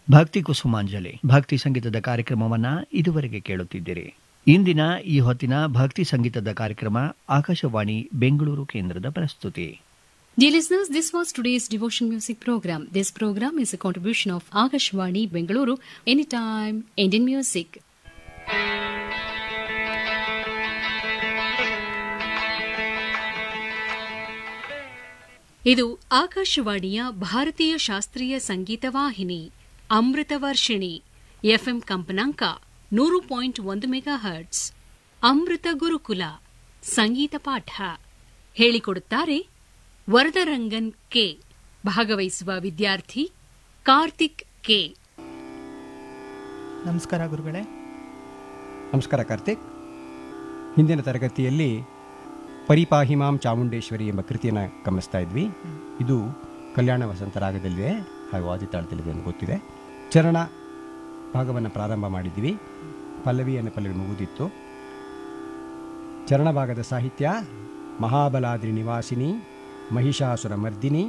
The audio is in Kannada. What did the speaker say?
ಭಕ್ತಿ ಕುಸುಮಾಂಜಲಿ ಭಕ್ತಿ ಸಂಗೀತದ ಕಾರ್ಯಕ್ರಮವನ್ನ ಇದುವರೆಗೆ ಕೇಳುತ್ತಿದ್ದೀರಿ ಇಂದಿನ ಈ ಹೊತ್ತಿನ ಭಕ್ತಿ ಸಂಗೀತದ ಕಾರ್ಯಕ್ರಮ ಆಕಾಶವಾಣಿ ಬೆಂಗಳೂರು ಕೇಂದ್ರದ ಪ್ರಸ್ತುತಿ Dear listeners, this was today's devotion music program. This program is a contribution of Akashwani Bengaluru, Anytime Indian Music. ಇದು ಆಕಾಶವಾಣಿಯ ಭಾರತೀಯ ಶಾಸ್ತ್ರೀಯ ಸಂಗೀತ ವಾಹಿನಿ ಅಮೃತ ವರ್ಷಿಣಿ ಎಫ್ಎಂ ಕಂಪನಾಂಕ ನೂರು ಪಾಯಿಂಟ್ ಒಂದು ಮೆಗಾ ಹರ್ಟ್ಸ್ ಅಮೃತ ಗುರುಕುಲ ಸಂಗೀತ ಪಾಠ ಹೇಳಿಕೊಡುತ್ತಾರೆ ವರದರಂಗನ್ ಕೆ ಭಾಗವಹಿಸುವ ವಿದ್ಯಾರ್ಥಿ ಕಾರ್ತಿಕ್ ಕೆ ನಮಸ್ಕಾರ ಗುರುಗಳೇ ನಮಸ್ಕಾರ ಕಾರ್ತಿಕ್ ಹಿಂದಿನ ತರಗತಿಯಲ್ಲಿ ಪರಿಪಾಹಿಮಾಂ ಚಾಮುಂಡೇಶ್ವರಿ ಎಂಬ ಕೃತಿಯನ್ನು ಗಮನಿಸ್ತಾ ಇದ್ವಿ ಇದು ಕಲ್ಯಾಣ ವಸಂತ ರಾಗದಲ್ಲಿದೆ ಹಾಗೂ ಆದಿತಾಳದಲ್ಲಿದೆ ಅಂತ ಗೊತ್ತಿದೆ ಚರಣ ಭಾಗವನ್ನು ಪ್ರಾರಂಭ ಮಾಡಿದ್ವಿ ಪಲ್ಲವಿಯನ್ನು ಪಲ್ಲವಿ ಮುಗಿದಿತ್ತು ಚರಣ ಭಾಗದ ಸಾಹಿತ್ಯ ಮಹಾಬಲಾದ್ರಿ ನಿವಾಸಿನಿ ಮಹಿಷಾಸುರ ಮರ್ದಿನಿ